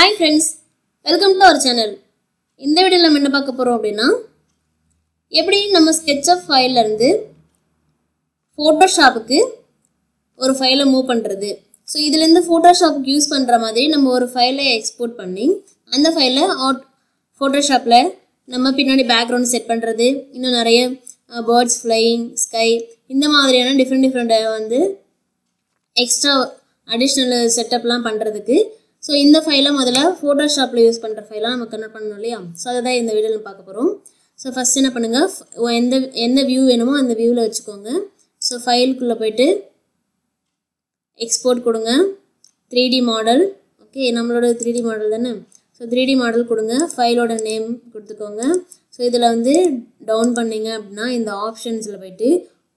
hi friends welcome to our channel இந்த வீடியோவில் நம்ம என்ன பார்க்க போகிறோம் அப்படின்னா எப்படி நம்ம ஸ்கெட்சப் ஃபைல்லேருந்து ஃபோட்டோஷாப்புக்கு ஒரு ஃபைலை மூவ் பண்ணுறது ஸோ இதுலேருந்து ஃபோட்டோஷாப்புக்கு யூஸ் பண்ணுற மாதிரி நம்ம ஒரு ஃபைலை எக்ஸ்போர்ட் பண்ணி அந்த ஃபைலை அவுட் ஃபோட்டோஷாப்பில் நம்ம பின்னாடி பேக்ரவுண்ட் செட் பண்ணுறது இன்னும் நிறைய பேர்ட்ஸ் ஃப்ளையிங் ஸ்கை இந்த மாதிரியான டிஃப்ரெண்ட் டிஃப்ரெண்ட் வந்து எக்ஸ்ட்ரா அடிஷ்னல் செட்டப்லாம் பண்ணுறதுக்கு ஸோ இந்த ஃபைலை முதல்ல ஃபோட்டோஷாப்பில் யூஸ் பண்ணுற ஃபைலாக நம்ம கன்வெர்ட் பண்ணணும் இல்லையா ஸோ அதை தான் இந்த வீடியோவில் பார்க்க போகிறோம் ஸோ ஃபஸ்ட் என்ன பண்ணுங்கள் எந்த எந்த வியூ வேணுமோ அந்த வியூவில் வச்சுக்கோங்க ஸோ ஃபைலுக்குள்ளே போயிட்டு எக்ஸ்போர்ட் கொடுங்க த்ரீ டி மாடல் ஓகே நம்மளோட த்ரீ டி மாடல் தானே ஸோ த்ரீ டி மாடல் கொடுங்க ஃபைலோட நேம் கொடுத்துக்கோங்க ஸோ இதில் வந்து டவுன் பண்ணீங்க அப்படின்னா இந்த ஆப்ஷன்ஸில் போயிட்டு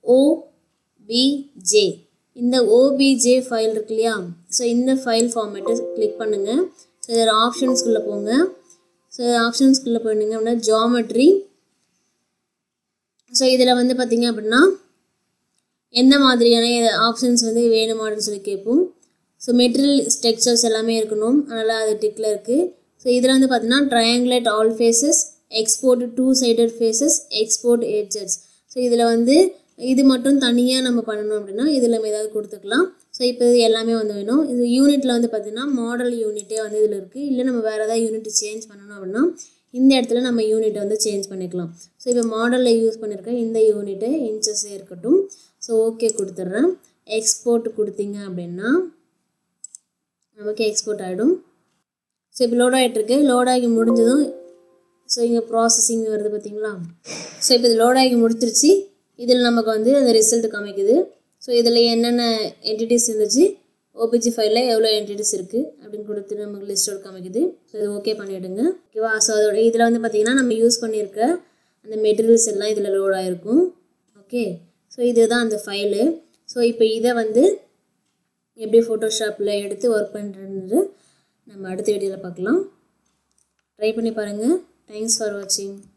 ஓபிஜே இந்த ஓபிஜே ஃபைல் இருக்கு இல்லையா ஸோ இந்த ஃபைல் ஃபார்மேட்டை கிளிக் பண்ணுங்கள் ஸோ இதில் ஆப்ஷன்ஸ்குள்ளே போங்க ஸோ ஆப்ஷன்ஸ்குள்ளே போனீங்க அப்படின்னா ஜாமெட்ரி ஸோ இதில் வந்து பார்த்தீங்க அப்படின்னா எந்த மாதிரியான ஆப்ஷன்ஸ் வந்து வேணுமான்னு சொல்லி கேட்போம் ஸோ மெட்டீரியல் ஸ்ட்ரக்சர்ஸ் எல்லாமே இருக்கணும் அதனால் அது டிக்கில் இருக்குது ஸோ இதில் வந்து பார்த்தீங்கன்னா triangulate all faces export two sided faces export edges so இதில் வந்து இது மட்டும் தனியாக நம்ம பண்ணணும் அப்படின்னா இதில் நம்ம ஏதாவது கொடுத்துக்கலாம் ஸோ இப்போ இது எல்லாமே வந்து வேணும் இது யூனிட்டில் வந்து பார்த்திங்கன்னா மாடல் யூனிட்டே வந்து இதில் இருக்குது இல்லை நம்ம வேறு ஏதாவது யூனிட் சேஞ்ச் பண்ணணும் அப்படின்னா இந்த இடத்துல நம்ம யூனிட்டை வந்து சேஞ்ச் பண்ணிக்கலாம் ஸோ இப்போ மாடலில் யூஸ் பண்ணியிருக்க இந்த யூனிட்டு இன்ச்சஸே இருக்கட்டும் ஸோ ஓகே கொடுத்துட்றேன் எக்ஸ்போர்ட் கொடுத்தீங்க அப்படின்னா நமக்கு எக்ஸ்போர்ட் ஆகிடும் ஸோ இப்போ லோட் ஆகிட்டுருக்கு லோட் ஆகி முடிஞ்சதும் ஸோ இங்கே ப்ராசஸிங் வருது பார்த்தீங்களா ஸோ இப்போ இது லோட் ஆகி முடிச்சிருச்சு இதில் நமக்கு வந்து அந்த ரிசல்ட் காமிக்குது ஸோ இதில் என்னென்ன என்டிட்டிஸ் இருந்துச்சு ஓபிஜி ஃபைலில் எவ்வளோ என்டிட்டிஸ் இருக்குது அப்படின்னு கொடுத்து நமக்கு லிஸ்டோட காமிக்குது ஸோ இது ஓகே பண்ணிவிடுங்க ஓகேவா ஸோ அதோட இதில் வந்து பார்த்திங்கன்னா நம்ம யூஸ் பண்ணியிருக்க அந்த மெட்டீரியல்ஸ் எல்லாம் இதில் லோட் ஆகிருக்கும் ஓகே ஸோ இதுதான் அந்த ஃபைலு ஸோ இப்போ இதை வந்து எப்படி ஃபோட்டோஷாப்பில் எடுத்து ஒர்க் பண்ணுறது நம்ம அடுத்த வீடியோவில் பார்க்கலாம் ட்ரை பண்ணி பாருங்கள் தேங்க்ஸ் ஃபார் வாட்சிங்